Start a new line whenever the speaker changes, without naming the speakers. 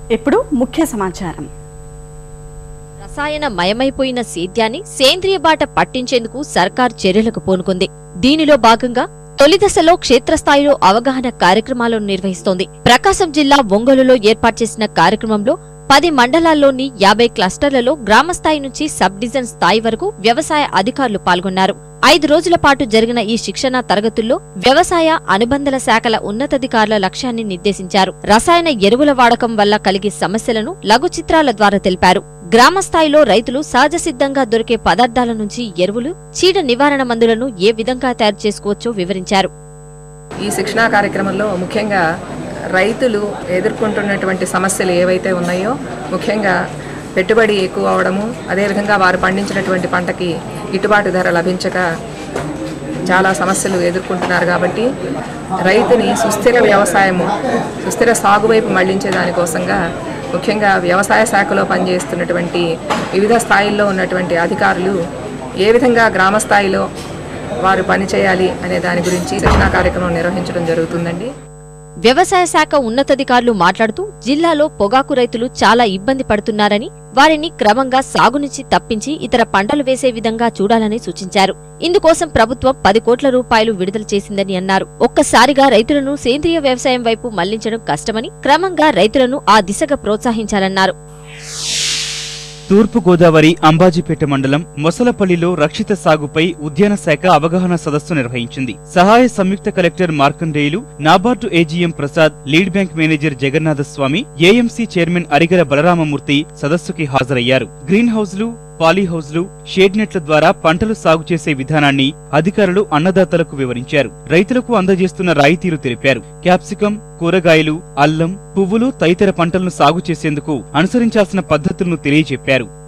ఇప్పుడు ముఖ్య సమాచారం
రసాయన మయమైపోయిన సేద్యాన్ని సేంద్రియ బాట పట్టించేందుకు సర్కార్ చర్యలకు పూనుకుంది దీనిలో భాగంగా తొలి దశలో క్షేత్రస్థాయిలో అవగాహన కార్యక్రమాలను నిర్వహిస్తోంది ప్రకాశం జిల్లా ఒంగోలులో ఏర్పాటు చేసిన కార్యక్రమంలో పది మండలాల్లోని యాభై క్లస్టర్లలో గ్రామస్థాయి నుంచి సబ్ డివిజన్ స్థాయి వరకు వ్యవసాయ అధికారులు పాల్గొన్నారు ఐదు రోజుల పాటు జరిగిన ఈ శిక్షణా తరగతుల్లో వ్యవసాయ అనుబంధల శాఖల ఉన్నతాధికారుల లక్ష్యాన్ని నిర్దేశించారు రసాయన ఎరువుల వాడకం వల్ల కలిగే సమస్యలను లఘు చిత్రాల ద్వారా తెలిపారు గ్రామ స్థాయిలో రైతులు సహజ సిద్ధంగా దొరికే పదార్థాల నుంచి ఎరువులు చీడ నివారణ మందులను ఏ విధంగా తయారు చేసుకోవచ్చో వివరించారు
ఈ శిక్షణా కార్యక్రమంలో ముఖ్యంగా రైతులు ఎదుర్కొంటున్నటువంటి సమస్యలు ఏవైతే ఉన్నాయో ముఖ్యంగా పెట్టుబడి ఎక్కువ అవడము అదేవిధంగా వారు పండించినటువంటి పంటకి గిట్టుబాటు ధర లభించక చాలా సమస్యలు ఎదుర్కొంటున్నారు కాబట్టి రైతుని సుస్థిర వ్యవసాయము సుస్థిర సాగు వైపు మళ్లించే దానికోసంగా ముఖ్యంగా వ్యవసాయ శాఖలో పనిచేస్తున్నటువంటి వివిధ స్థాయిల్లో ఉన్నటువంటి అధికారులు ఏ విధంగా గ్రామ స్థాయిలో వారు పనిచేయాలి అనే దాని గురించి శిక్షణా కార్యక్రమం నిర్వహించడం జరుగుతుందండి
వ్యవసాయ శాఖ ఉన్నతాధికారులు మాట్లాడుతూ జిల్లాలో పొగాకు రైతులు చాలా ఇబ్బంది పడుతున్నారని వారిని క్రమంగా సాగు నుంచి తప్పించి ఇతర పంటలు వేసే విధంగా చూడాలని సూచించారు ఇందుకోసం ప్రభుత్వం పది కోట్ల రూపాయలు విడుదల చేసిందని అన్నారు ఒక్కసారిగా రైతులను సేంద్రియ వ్యవసాయం వైపు మళ్లించడం కష్టమని క్రమంగా రైతులను ఆ దిశగా ప్రోత్సహించాలన్నారు
తూర్పు గోదావరి అంబాజీపేట మండలం మొసలపల్లిలో రక్షిత సాగుపై ఉద్యాన శాఖ అవగాహన సదస్సు నిర్వహించింది సహాయ సంయుక్త collector Markandeyulu NABARD AGM Prasad lead bank manager Jagannatha Swamy AMC chairman Arigala Balaramamurthy సదస్సుకి హాజరయ్యారు గ్రీన్ హౌస్లు పాలీ హౌస్లు షేడ్ నెట్ల ద్వారా పంటలు సాగు చేసే విధానాన్ని అధికారులు అన్నదాతలకు వివరించారు రైతులకు అందజేస్తున్న రాయితీలు తెలిపారు క్యాప్సికం కూరగాయలు అల్లం పువ్వులు తదితర పంటలను సాగు చేసేందుకు అనుసరించాల్సిన పద్ధతులను తెలియజెప్పారు